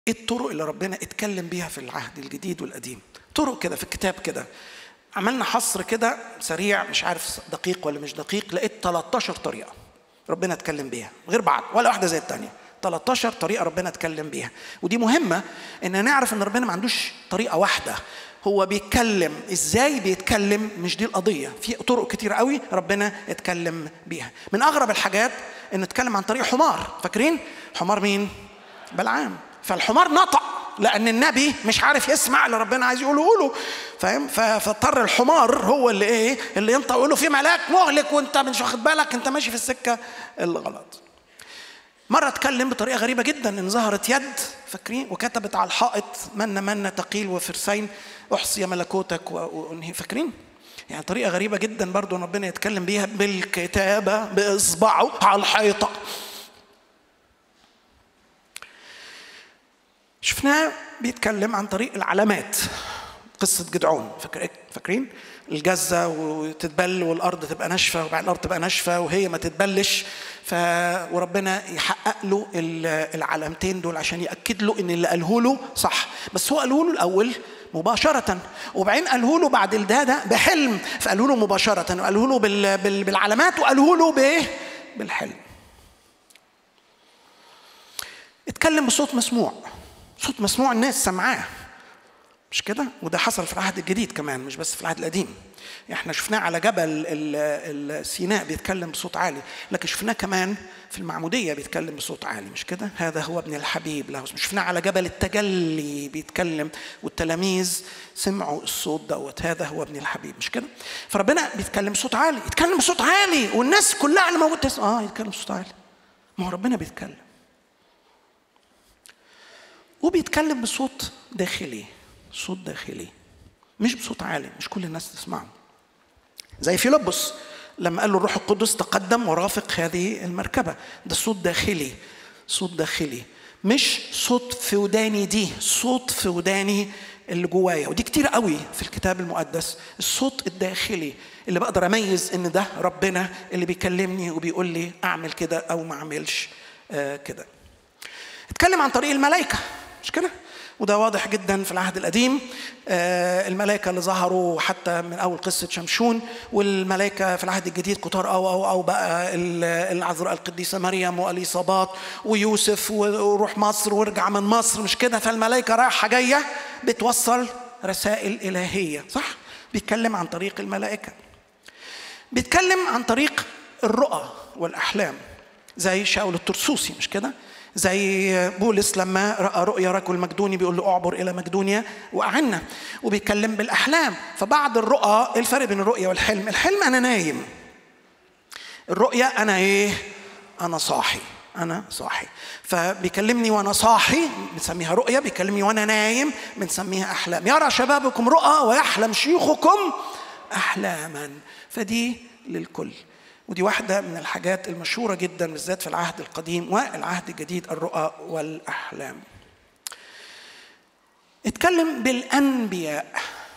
ايه الطرق اللي ربنا اتكلم بيها في العهد الجديد والقديم طرق كده في الكتاب كده عملنا حصر كده سريع مش عارف دقيق ولا مش دقيق لقيت 13 طريقه ربنا اتكلم بيها غير بعض ولا واحده زي الثانيه 13 طريقه ربنا اتكلم بيها ودي مهمه ان نعرف ان ربنا ما عندوش طريقه واحده هو بيتكلم ازاي بيتكلم مش دي القضيه في طرق كتير قوي ربنا اتكلم بيها من اغرب الحاجات ان اتكلم عن طريق حمار فاكرين حمار مين بلعام فالحمار نطق لان النبي مش عارف يسمع اللي ربنا عايز يقوله له فاهم فاضطر الحمار هو اللي ايه اللي ينطق يقول له في ملاك مهلك وانت مش واخد بالك انت ماشي في السكه الغلط مرة اتكلم بطريقة غريبة جدا ان ظهرت يد فاكرين وكتبت على الحائط من من تقيل وفرسين احصي ملكوتك وانهي فاكرين؟ يعني طريقة غريبة جدا برضو ان ربنا يتكلم بيها بالكتابة بإصبعه على الحيطة شفناه بيتكلم عن طريق العلامات قصة جدعون فاكر فاكرين؟ الجزة وتتبل والأرض تبقى ناشفة وبعدين الأرض تبقى ناشفة وهي ما تتبلش ف... وربنا يحقق له العلامتين دول عشان يأكد له إن اللي قاله له صح بس هو قاله له الأول مباشرة وبعدين قاله له بعد ده ده بحلم فقاله له مباشرة وقاله له بال... بال... بالعلامات وقاله له بإيه؟ بالحلم اتكلم بصوت مسموع صوت مسموع الناس سمعاه مش كده؟ وده حصل في العهد الجديد كمان مش بس في العهد القديم. احنا شفناه على جبل سيناء بيتكلم بصوت عالي، لكن شفناه كمان في المعمودية بيتكلم بصوت عالي مش كده؟ هذا هو ابن الحبيب له شفناه على جبل التجلي بيتكلم والتلاميذ سمعوا الصوت دوت هذا هو ابن الحبيب مش كده؟ فربنا بيتكلم بصوت عالي، يتكلم بصوت عالي والناس كلها اللي موجودة تسمع اه يتكلم بصوت عالي. ما هو ربنا بيتكلم. وبيتكلم بصوت داخلي صوت داخلي مش بصوت عالي مش كل الناس تسمعه زي فيلبس لما قال له الروح القدس تقدم ورافق هذه المركبة ده صوت داخلي صوت داخلي مش صوت في وداني دي صوت في وداني اللي جوايا ودي كتير قوي في الكتاب المقدس الصوت الداخلي اللي بقدر اميز ان ده ربنا اللي بيكلمني وبيقول لي اعمل كده او ما اعملش آه كده اتكلم عن طريق الملائكه مش كده وده واضح جدا في العهد القديم آه الملائكة اللي ظهروا حتى من أول قصة شمشون والملائكة في العهد الجديد كتار أو أو أو بقى العذراء القديسة مريم وأليصابات ويوسف وروح مصر وارجع من مصر مش كده فالملائكة رايحة جاية بتوصل رسائل إلهية صح؟ بيتكلم عن طريق الملائكة بيتكلم عن طريق الرؤى والأحلام زي شاول الترسوسي مش كده؟ زي بولس لما راى رؤيا رجل مقدوني بيقول له اعبر الى مقدونيا واعنا وبيتكلم بالاحلام فبعد الرؤى ايه الفرق بين الرؤيا والحلم الحلم انا نايم الرؤيا انا ايه انا صاحي انا صاحي فبيكلمني وانا صاحي بنسميها رؤيا بيكلمني وانا نايم بنسميها احلام يرى شبابكم رؤى ويحلم شيوخكم احلاما فدي للكل ودي واحدة من الحاجات المشهورة جدا بالذات في العهد القديم والعهد الجديد الرؤى والأحلام. اتكلم بالأنبياء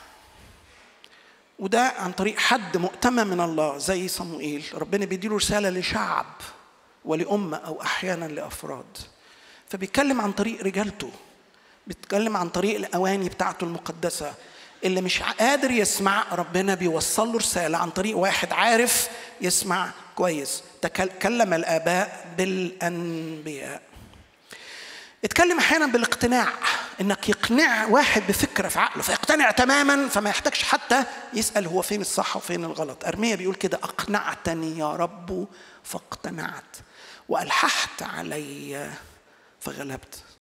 وده عن طريق حد مؤتمن من الله زي صموئيل ربنا بيديله رسالة لشعب ولأمة أو أحيانا لأفراد فبيتكلم عن طريق رجالته بيتكلم عن طريق الأواني بتاعته المقدسة اللي مش قادر يسمع ربنا بيوصل له رسالة عن طريق واحد عارف يسمع كويس تكلم الآباء بالأنبياء اتكلم أحيانا بالاقتناع إنك يقنع واحد بفكرة في عقله فيقتنع تماما فما يحتاجش حتى يسأل هو فين الصح وفين الغلط أرميا بيقول كده أقنعتني يا رب فاقتنعت وألححت علي فغلبت